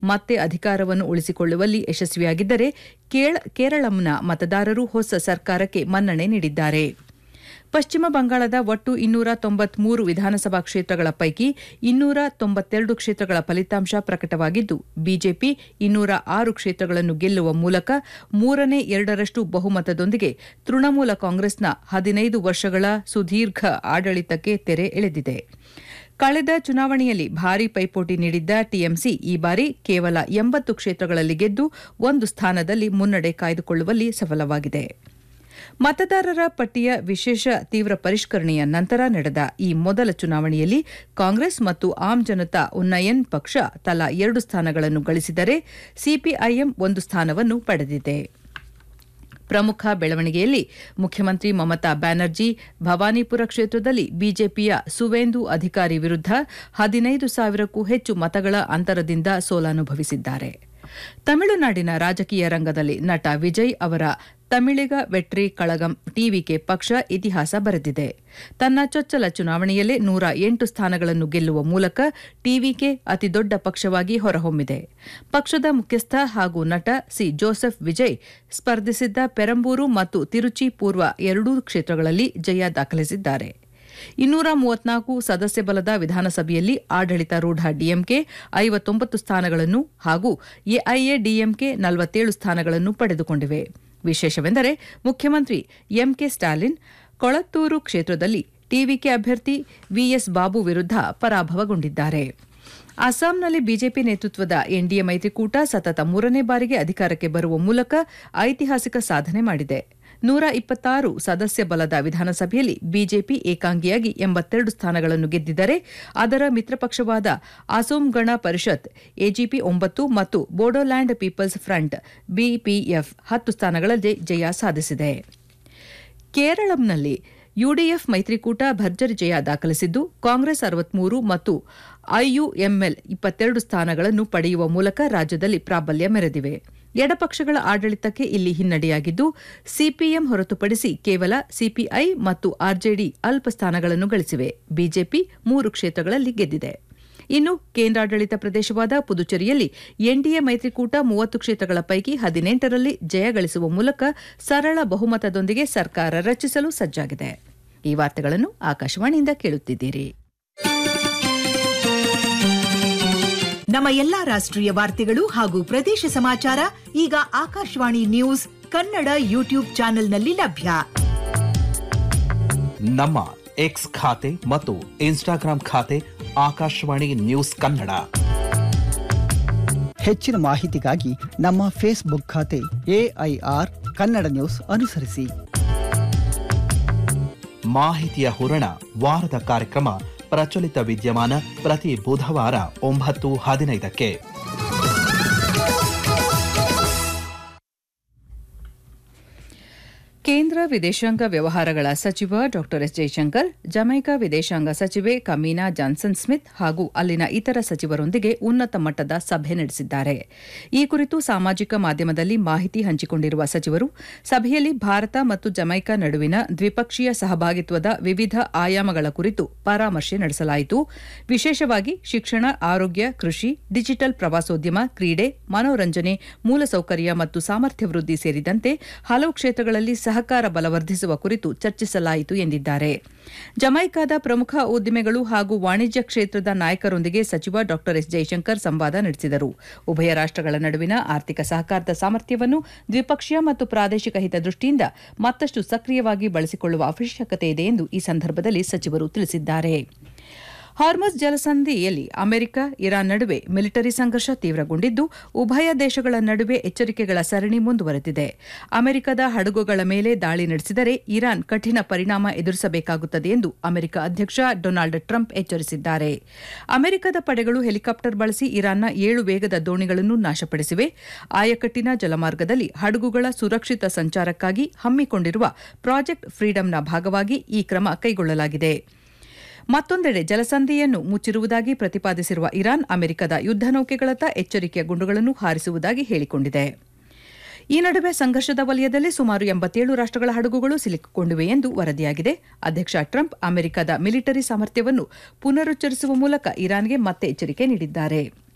ಮತ್ತೆ ಅಧಿಕಾರವನ್ನು ಉಳಿಸಿಕೊಳ್ಳುವಲ್ಲಿ ಯಶಸ್ವಿಯಾಗಿದ್ದರೆ ಕೇಳ- ಕೇರಳಂನ ಮತದಾರರು ಹೊಸ ಸರ್ಕಾರಕ್ಕೆ ಮನ್ನಣೆ ನೀಡಿದ್ದಾರೆ ಪಶ್ಚಿಮ ಬಂಗಾಳದ ಒಟ್ಟು ಇನ್ನೂರ ತೊಂಬತ್ಮೂರು ವಿಧಾನಸಭಾ ಕ್ಷೇತ್ರಗಳ ಪೈಕಿ ಇನ್ನೂರ ತೊಂಬತ್ತೆರಡು ಕ್ಷೇತ್ರಗಳ ಫಲಿತಾಂಶ ಪ್ರಕಟವಾಗಿದ್ದು ಬಿಜೆಪಿ ಇನ್ನೂರ ಆರು ಕ್ಷೇತ್ರಗಳನ್ನು ಗೆಲ್ಲುವ ಮೂಲಕ ಮೂರನೇ ಎರಡರಷ್ಟು ಬಹುಮತದೊಂದಿಗೆ ತೃಣಮೂಲ ಕಾಂಗ್ರೆಸ್ನ ಹದಿನೈದು ವರ್ಷಗಳ ಸುದೀರ್ಘ ಆಡಳಿತಕ್ಕೆ ತೆರೆ ಎಳೆದಿದೆ ಕಳೆದ ಚುನಾವಣೆಯಲ್ಲಿ ಭಾರೀ ಪೈಪೋಟಿ ನೀಡಿದ್ದ ಟಿಎಂಸಿ ಈ ಬಾರಿ ಕೇವಲ ಎಂಬತ್ತು ಕ್ಷೇತ್ರಗಳಲ್ಲಿ ಗೆದ್ದು ಒಂದು ಸ್ಥಾನದಲ್ಲಿ ಮುನ್ನಡೆ ಕಾಯ್ದುಕೊಳ್ಳುವಲ್ಲಿ ಸಫಲವಾಗಿದೆ ಮತದಾರರ ಪಟ್ಟಿಯ ವಿಶೇಷ ತೀವ್ರ ಪರಿಷ್ಕರಣೆಯ ನಂತರ ನಡೆದ ಈ ಮೊದಲ ಚುನಾವಣೆಯಲ್ಲಿ ಕಾಂಗ್ರೆಸ್ ಮತ್ತು ಆಮ್ ಜನತಾ ಉನ್ನಯನ್ ಪಕ್ಷ ತಲಾ ಎರಡು ಸ್ಥಾನಗಳನ್ನು ಗಳಿಸಿದರೆ ಸಿಪಿಐಎಂ ಒಂದು ಸ್ಥಾನವನ್ನು ಪಡೆದಿದೆ ಪ್ರಮುಖ ಬೆಳವಣಿಗೆಯಲ್ಲಿ ಮುಖ್ಯಮಂತ್ರಿ ಮಮತಾ ಬ್ಯಾನರ್ಜಿ ಭವಾನಿಪುರ ಕ್ಷೇತ್ರದಲ್ಲಿ ಬಿಜೆಪಿಯ ಸುವೇಂದು ಅಧಿಕಾರಿ ವಿರುದ್ಧ ಹದಿನೈದು ಸಾವಿರಕ್ಕೂ ಹೆಚ್ಚು ಮತಗಳ ಅಂತರದಿಂದ ಸೋಲನುಭವಿಸಿದ್ದಾರೆ ತಮಿಳುನಾಡಿನ ರಾಜಕೀಯ ರಂಗದಲ್ಲಿ ನಟ ವಿಜಯ್ ಅವರ ತಮಿಳಿಗ ವೆಟ್ರಿ ಕಳಗಂ ಟಿವಿಕೆ ಪಕ್ಷ ಇತಿಹಾಸ ಬರೆದಿದೆ ತನ್ನ ಚೊಚ್ಚಲ ಚುನಾವಣೆಯಲ್ಲೇ ನೂರ ಎಂಟು ಸ್ಥಾನಗಳನ್ನು ಗೆಲ್ಲುವ ಮೂಲಕ ಟಿವಿಕೆ ಅತಿದೊಡ್ಡ ಪಕ್ಷವಾಗಿ ಹೊರಹೊಮ್ಮಿದೆ ಪಕ್ಷದ ಮುಖ್ಯಸ್ಥ ಹಾಗೂ ನಟ ಸಿ ಜೋಸೆಫ್ ವಿಜಯ್ ಸ್ಪರ್ಧಿಸಿದ್ದ ಪೆರಂಬೂರು ಮತ್ತು ತಿರುಚಿ ಪೂರ್ವ ಎರಡೂ ಕ್ಷೇತ್ರಗಳಲ್ಲಿ ಜಯ ದಾಖಲಿಸಿದ್ದಾರೆ ಇನ್ನೂರ ಮೂವತ್ನಾಲ್ಕು ಸದಸ್ಯ ಬಲದ ವಿಧಾನಸಭೆಯಲ್ಲಿ ಆಡಳಿತಾರೂಢ ಡಿಎಂಕೆ ಐವತ್ತೊಂಬತ್ತು ಸ್ಥಾನಗಳನ್ನು ಹಾಗೂ ಎಐಎಡಿಎಂಕೆ ನಲವತ್ತೇಳು ಸ್ಥಾನಗಳನ್ನು ಪಡೆದುಕೊಂಡಿವೆ ವಿಶೇಷವೆಂದರೆ ಮುಖ್ಯಮಂತ್ರಿ ಎಂಕೆ ಸ್ಟಾಲಿನ್ ಕೊಳತ್ತೂರು ಕ್ಷೇತ್ರದಲ್ಲಿ ಟಿವಿಕೆ ಅಭ್ಯರ್ಥಿ ವಿಎಸ್ ಬಾಬು ವಿರುದ್ಧ ಪರಾಭವಗೊಂಡಿದ್ದಾರೆ ಅಸ್ಸಾಂನಲ್ಲಿ ಬಿಜೆಪಿ ನೇತೃತ್ವದ ಎನ್ಡಿಎ ಮೈತ್ರಿಕೂಟ ಸತತ ಮೂರನೇ ಬಾರಿಗೆ ಅಧಿಕಾರಕ್ಕೆ ಬರುವ ಮೂಲಕ ಐತಿಹಾಸಿಕ ಸಾಧನೆ ಮಾಡಿದೆ ನೂರ ಇಪ್ಪತ್ತಾರು ಸದಸ್ಯ ಬಲದ ವಿಧಾನಸಭೆಯಲ್ಲಿ ಬಿಜೆಪಿ ಏಕಾಂಗಿಯಾಗಿ ಎಂಬತ್ತೆರಡು ಸ್ಥಾನಗಳನ್ನು ಗೆದ್ದಿದ್ದರೆ ಅದರ ಮಿತ್ರಪಕ್ಷವಾದ ಅಸೋಂ ಗಣ ಪರಿಷತ್ ಎಜಿಪಿ ಒಂಬತ್ತು ಮತ್ತು ಬೋಡೋಲ್ಯಾಂಡ್ ಪೀಪಲ್ಸ್ ಫ್ರಂಟ್ ಬಿಪಿಎಫ್ ಹತ್ತು ಸ್ಥಾನಗಳಲ್ಲಿ ಜಯ ಸಾಧಿಸಿದೆ ಕೇರಳಂನಲ್ಲಿ ಯುಡಿಎಫ್ ಮೈತ್ರಿಕೂಟ ಭರ್ಜರಿ ಜಯ ದಾಖಲಿಸಿದ್ದು ಕಾಂಗ್ರೆಸ್ ಅರವತ್ಮೂರು ಮತ್ತು ಐಯುಎಂಎಲ್ ಇಪ್ಪತ್ತೆರಡು ಸ್ಥಾನಗಳನ್ನು ಪಡೆಯುವ ಮೂಲಕ ರಾಜ್ಯದಲ್ಲಿ ಪ್ರಾಬಲ್ಯ ಮೆರೆದಿವೆ ಎಡಪಕ್ಷಗಳ ಆಡಳಿತಕ್ಕೆ ಇಲ್ಲಿ ಹಿನ್ನಡೆಯಾಗಿದ್ದು ಸಿಪಿಎಂ ಹೊರತುಪಡಿಸಿ ಕೇವಲ ಸಿಪಿಐ ಮತ್ತು ಆರ್ಜೆಡಿ ಅಲ್ಪ ಸ್ಥಾನಗಳನ್ನು ಗಳಿಸಿವೆ ಬಿಜೆಪಿ ಮೂರು ಕ್ಷೇತ್ರಗಳಲ್ಲಿ ಗೆದ್ದಿದೆ ಇನ್ನು ಕೇಂದ್ರಾಡಳಿತ ಪ್ರದೇಶವಾದ ಪುದುಚೇರಿಯಲ್ಲಿ ಎನ್ಡಿಎ ಮೈತ್ರಿಕೂಟ ಮೂವತ್ತು ಕ್ಷೇತ್ರಗಳ ಪೈಕಿ ಹದಿನೆಂಟರಲ್ಲಿ ಜಯ ಗಳಿಸುವ ಮೂಲಕ ಸರಳ ಬಹುಮತದೊಂದಿಗೆ ಸರ್ಕಾರ ರಚಿಸಲು ಸಜ್ಜಾಗಿದೆ ಈ ವಾರ್ತೆಗಳನ್ನು ಆಕಾಶವಾಣಿಯಿಂದ ಕೇಳುತ್ತಿದ್ದೀರಿ ನಮ್ಮ ಎಲ್ಲಾ ರಾಷ್ಟ್ರೀಯ ವಾರ್ತೆಗಳು ಹಾಗೂ ಪ್ರದೇಶ ಸಮಾಚಾರ ಈಗ ಆಕಾಶವಾಣಿ ನ್ಯೂಸ್ ಕನ್ನಡ ಯೂಟ್ಯೂಬ್ ಚಾನೆಲ್ನಲ್ಲಿ ಲಭ್ಯ ನಮ್ಮ ಎಕ್ಸ್ ಖಾತೆ ಮತ್ತು ಇನ್ಸ್ಟಾಗ್ರಾಂ ಖಾತೆ ಆಕಾಶವಾಣಿ ನ್ಯೂಸ್ ಕನ್ನಡ ಹೆಚ್ಚಿನ ಮಾಹಿತಿಗಾಗಿ ನಮ್ಮ ಫೇಸ್ಬುಕ್ ಖಾತೆ ಎಐಆರ್ ಕನ್ನಡ ನ್ಯೂಸ್ ಅನುಸರಿಸಿ ಮಾಹಿತಿಯ ಹೂರಣ ವಾರದ ಕಾರ್ಯಕ್ರಮ ಪ್ರಚಲಿತ ವಿದ್ಯಮಾನ ಪ್ರತಿ ಬುಧವಾರ ಒಂಬತ್ತು ಹದಿನೈದಕ್ಕೆ ಕೇಂದ್ರ ವಿದೇಶಾಂಗ ವ್ಯವಹಾರಗಳ ಸಚಿವ ಡಾ ಎಸ್ ಜೈಶಂಕರ್ ಜಮೈಕಾ ವಿದೇಶಾಂಗ ಸಚಿವೆ ಕಮೀನಾ ಜಾನ್ಸನ್ ಸ್ಮಿತ್ ಹಾಗೂ ಅಲ್ಲಿನ ಇತರ ಸಚಿವರೊಂದಿಗೆ ಉನ್ನತ ಮಟ್ಟದ ಸಭೆ ನಡೆಸಿದ್ದಾರೆ ಈ ಕುರಿತು ಸಾಮಾಜಿಕ ಮಾಧ್ಯಮದಲ್ಲಿ ಮಾಹಿತಿ ಹಂಚಿಕೊಂಡಿರುವ ಸಚಿವರು ಸಭೆಯಲ್ಲಿ ಭಾರತ ಮತ್ತು ಜಮೈಕಾ ನಡುವಿನ ದ್ವಿಪಕ್ಷೀಯ ಸಹಭಾಗಿತ್ವದ ವಿವಿಧ ಆಯಾಮಗಳ ಕುರಿತು ಪರಾಮರ್ಶೆ ನಡೆಸಲಾಯಿತು ವಿಶೇಷವಾಗಿ ಶಿಕ್ಷಣ ಆರೋಗ್ಯ ಕೃಷಿ ಡಿಜಿಟಲ್ ಪ್ರವಾಸೋದ್ಯಮ ಕ್ರೀಡೆ ಮನೋರಂಜನೆ ಮೂಲಸೌಕರ್ಯ ಮತ್ತು ಸಾಮರ್ಥ್ಯ ವೃದ್ಧಿ ಸೇರಿದಂತೆ ಹಲವು ಕ್ಷೇತ್ರಗಳಲ್ಲಿ ಸಹಕಾರ ಬಲವರ್ಧಿಸುವ ಕುರಿತು ಚರ್ಚಿಸಲಾಯಿತು ಎಂದಿದ್ದಾರೆ ಜಮೈಕಾದ ಪ್ರಮುಖ ಉದ್ದಿಮೆಗಳು ಹಾಗೂ ವಾಣಿಜ್ಯ ಕ್ಷೇತ್ರದ ನಾಯಕರೊಂದಿಗೆ ಸಚಿವ ಡಾ ಎಸ್ ಜೈಶಂಕರ್ ಸಂವಾದ ನಡೆಸಿದರು ಉಭಯ ರಾಷ್ಟಗಳ ನಡುವಿನ ಆರ್ಥಿಕ ಸಹಕಾರದ ಸಾಮರ್ಥ್ಯವನ್ನು ದ್ವಿಪಕ್ಷೀಯ ಮತ್ತು ಪ್ರಾದೇಶಿಕ ಹಿತದೃಷ್ಟಿಯಿಂದ ಮತ್ತಷ್ಟು ಸಕ್ರಿಯವಾಗಿ ಬಳಸಿಕೊಳ್ಳುವ ಅವಶ್ಯಕತೆ ಇದೆ ಎಂದು ಈ ಸಂದರ್ಭದಲ್ಲಿ ಸಚಿವರು ತಿಳಿಸಿದ್ದಾರೆ ಹಾರ್ಮಸ್ ಜಲಸಂಧಿಯಲ್ಲಿ ಅಮೆರಿಕ ಇರಾನ್ ನಡುವೆ ಮಿಲಿಟರಿ ಸಂಘರ್ಷ ತೀವ್ರಗೊಂಡಿದ್ದು ಉಭಯ ದೇಶಗಳ ನಡುವೆ ಎಚ್ಚರಿಕೆಗಳ ಸರಣಿ ಮುಂದುವರೆದಿದೆ ಅಮೆರಿಕದ ಹಡಗುಗಳ ಮೇಲೆ ದಾಳಿ ನಡೆಸಿದರೆ ಇರಾನ್ ಕಠಿಣ ಪರಿಣಾಮ ಎದುರಿಸಬೇಕಾಗುತ್ತದೆ ಎಂದು ಅಮೆರಿಕ ಅಧ್ಯಕ್ಷ ಡೊನಾಲ್ಡ್ ಟ್ರಂಪ್ ಎಚ್ಚರಿಸಿದ್ದಾರೆ ಅಮೆರಿಕದ ಪಡೆಗಳು ಹೆಲಿಕಾಪ್ಟರ್ ಬಳಸಿ ಇರಾನ್ನ ಏಳು ವೇಗದ ದೋಣಿಗಳನ್ನು ನಾಶಪಡಿಸಿವೆ ಆಯಕಟ್ಟಿನ ಜಲಮಾರ್ಗದಲ್ಲಿ ಹಡಗುಗಳ ಸುರಕ್ಷಿತ ಸಂಚಾರಕ್ಕಾಗಿ ಹಮ್ಮಿಕೊಂಡಿರುವ ಪ್ರಾಜೆಕ್ಟ್ ಫ್ರೀಡಂನ ಭಾಗವಾಗಿ ಈ ಕ್ರಮ ಕೈಗೊಳ್ಳಲಾಗಿದೆ ಮತ್ತೊಂದೆಡೆ ಜಲಸಂಧಿಯನ್ನು ಮುಚ್ಚಿರುವುದಾಗಿ ಪ್ರತಿಪಾದಿಸಿರುವ ಇರಾನ್ ಅಮೆರಿಕದ ಯುದ್ದ ನೌಕೆಗಳತ್ತ ಎಚ್ಚರಿಕೆಯ ಗುಂಡುಗಳನ್ನು ಹಾರಿಸುವುದಾಗಿ ಹೇಳಿಕೊಂಡಿದೆ ಈ ನಡುವೆ ಸಂಘರ್ಷದ ವಲಯದಲ್ಲಿ ಸುಮಾರು ಎಂಬತ್ತೇಳು ರಾಷ್ಟಗಳ ಹಡಗುಗಳು ಸಿಲುಕಿಕೊಂಡಿವೆ ಎಂದು ವರದಿಯಾಗಿದೆ ಅಧ್ಯಕ್ಷ ಟ್ರಂಪ್ ಅಮೆರಿಕದ ಮಿಲಿಟರಿ ಸಾಮರ್ಥ್ಯವನ್ನು ಪುನರುಚ್ಚರಿಸುವ ಮೂಲಕ ಇರಾನ್ಗೆ ಮತ್ತೆ ಎಚ್ಚರಿಕೆ ನೀಡಿದ್ದಾರೆ